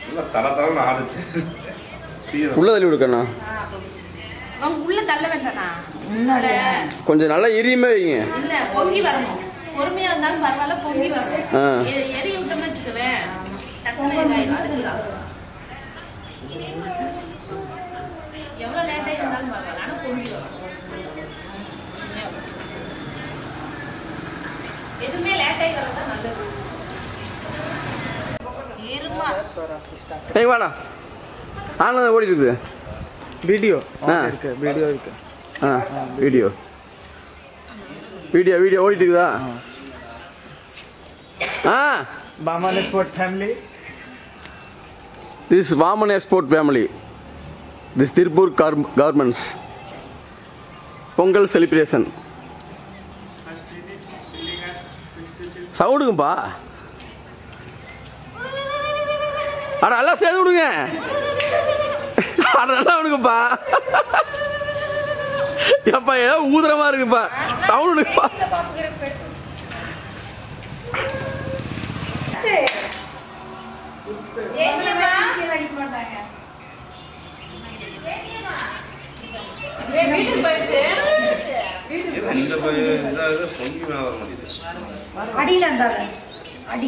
நல்லா தர தரன்னு ஆடுச்சு தீர உள்ள தள்ளி விடுக்கண்ணா அவங்க உள்ள தள்ள வேண்டாண்ணா முன்னாடி கொஞ்சம் நல்லா எரியுமே வைங்க இல்ல பொங்கி வரணும் பொறுமையா இருந்தாலும் பரவாயில்ல பொங்கி வரணும் ஆ. எ- எரிய விட்டோம்னு வச்சுக்குவேன் டக்குனு இதாயிடும். அதுக்குதான். எவ்வளவு லேட்டா இருந்தாலும் பரவாயில்ல ஆனா பொங்கி வரும் எதுவுமே லேட்டாகி வரதான் நல்லது இருமா ஏய் வாடா ஆனந்தம் ஓடிட்டு இருக்குது வீடியோ ஆ. இருக்கு வீடியோ இருக்கு ஆ வீடியோ வீடியோ வீடியோ ஓடிட்டு இருக்குதா ஆ Baman sport family this Vaman export family this Tiruppur governments Pongal celebration சவுண்டுங்கப்பா அட எல்லாம் சேர்ந்து விடுங்க அட நல்லா விடுங்கப்பா எப்பா ஏதோ ஊதுறமா இருக்குப்பா சவுண்ட் விடுங்கப்பா வீட்டுக்கு போயிடுச்சு இந்த பையன் இதாக பொங்கி மேலே வர மாட்டேங்குது அடியில இருந்தாங்க அடி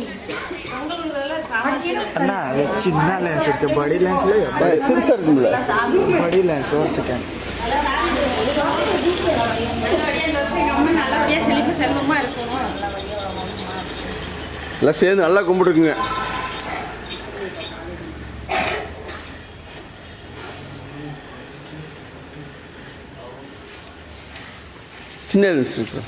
अन्ना ये चिन्ना लेंस इருக்கு बड़ी लेंस ले சிறுசா இருக்கும்ல बड़ी लेंस और सेकंड எங்க அம்மா நல்லபடியா செழிப்பு செல்வமா இருக்கணும் எல்லாம் சேர்ந்து நல்லா கும்பிட்டுக்குங்க சின்ன இன்ஸ்டியூட்